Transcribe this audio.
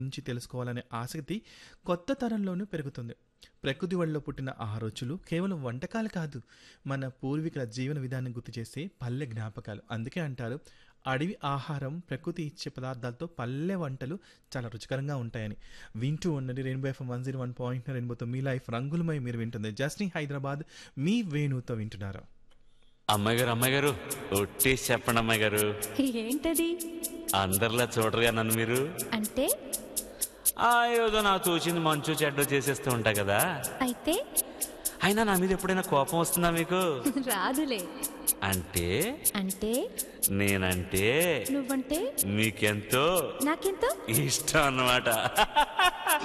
గురించి తెలుసుకోవాలనే ఆసక్తి కొత్త తరంలోనూ పెరుగుతుంది ప్రకృతి ఒడిలో పుట్టిన ఆ రుచులు కేవలం వంటకాలు కాదు మన పూర్వీకుల జీవన విధానం గుర్తు చేసే పల్లె జ్ఞాపకాలు అందుకే అంటారు అడవి ఆహారం ప్రకృతి ఇచ్చే పదార్థాలతో పల్లె వంటలు చాలా రుచికరంగా ఉంటాయని వింటూ ఉండండి rainbow FM one zero one point రెయిన్బోతో మీ లైఫ్ రంగులమై మీరు వింటుంది జస్ని హైదరాబాద్ మీ వేణుతో వింటున్నారు అమ్మాయి గారు అమ్మాయి గారు ఒట్టేసి చెప్పండి అమ్మాయి గారు ఏంటది అందరిలా చూడరుగా నన్ను మీరు అంటే ఆ ఏదో నాకు తోచింది మంచు చెడ్డ చేసేస్తూ ఉంటా కదా అయితే అయినా నా మీద ఎప్పుడైనా కోపం వస్తుందా మీకు రాదులే అంటే అంటే నేనంటే నువ్వంటే మీకెంతో నాకెంతో ఇష్టం అన్నమాట